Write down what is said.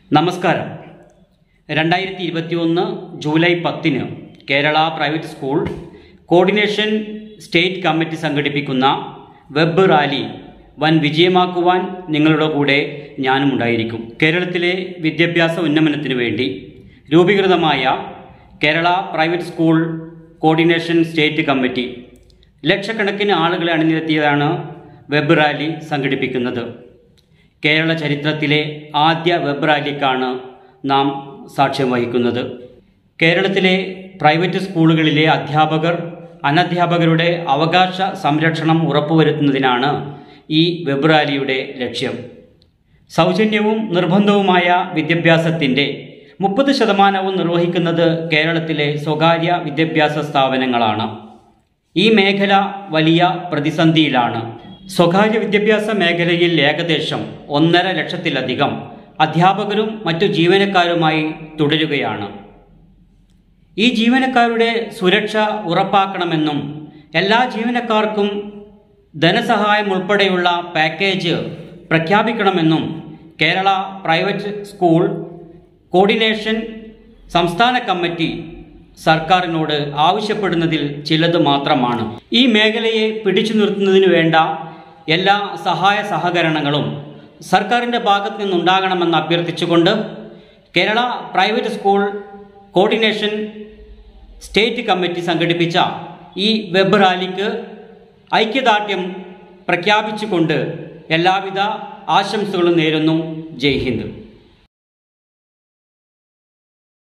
നമസ്കാരം രണ്ടായിരത്തി ഇരുപത്തി ഒന്ന് ജൂലൈ പത്തിന് Kerala private school coordination state committee സംഘടിപ്പിക്കുന്ന വെബ് റാലി വൻ വിജയമാക്കുവാൻ നിങ്ങളുടെ കൂടെ ഞാനും ഉണ്ടായിരിക്കും കേരളത്തിലെ വിദ്യാഭ്യാസ ഉന്നമനത്തിനു വേണ്ടി രൂപീകൃതമായ Kerala private school coordination state committee ലക്ഷക്കണക്കിന് ആളുകളെ അണിനിരത്തിയതാണ് വെബ് റാലി സംഘടിപ്പിക്കുന്നത് കേരള ചരിത്രത്തിലെ ആദ്യ വെബ് റാലിക്കാണ് നാം സാക്ഷ്യം വഹിക്കുന്നത് കേരളത്തിലെ പ്രൈവറ്റ് സ്കൂളുകളിലെ അധ്യാപകർ അനധ്യാപകരുടെ അവകാശ സംരക്ഷണം ഉറപ്പുവരുത്തുന്നതിനാണ് ഈ വെബ് റാലിയുടെ ലക്ഷ്യം സൗജന്യവും നിർബന്ധവുമായ വിദ്യാഭ്യാസത്തിൻ്റെ മുപ്പത് ശതമാനവും നിർവഹിക്കുന്നത് കേരളത്തിലെ സ്വകാര്യ വിദ്യാഭ്യാസ സ്ഥാപനങ്ങളാണ് ഈ മേഖല വലിയ പ്രതിസന്ധിയിലാണ് സ്വകാര്യ വിദ്യാഭ്യാസ മേഖലയിൽ ഏകദേശം ഒന്നര ലക്ഷത്തിലധികം അധ്യാപകരും മറ്റു ജീവനക്കാരുമായി തുടരുകയാണ് ഈ ജീവനക്കാരുടെ സുരക്ഷ ഉറപ്പാക്കണമെന്നും എല്ലാ ജീവനക്കാർക്കും ധനസഹായം ഉൾപ്പെടെയുള്ള പാക്കേജ് പ്രഖ്യാപിക്കണമെന്നും കേരള പ്രൈവറ്റ് സ്കൂൾ കോർഡിനേഷൻ സംസ്ഥാന കമ്മിറ്റി സർക്കാരിനോട് ആവശ്യപ്പെടുന്നതിൽ ചിലത് മാത്രമാണ് ഈ മേഖലയെ പിടിച്ചു നിർത്തുന്നതിന് വേണ്ട എല്ലാ സഹായ സഹകരണങ്ങളും സർക്കാരിൻ്റെ ഭാഗത്തു നിന്നുണ്ടാകണമെന്ന് അഭ്യർത്ഥിച്ചുകൊണ്ട് Kerala private school coordination state committee സംഘടിപ്പിച്ച ഈ വെബ് റാലിക്ക് ഐക്യദാർഢ്യം പ്രഖ്യാപിച്ചുകൊണ്ട് എല്ലാവിധ ആശംസകളും നേരുന്നു ജയ് ഹിന്ദ്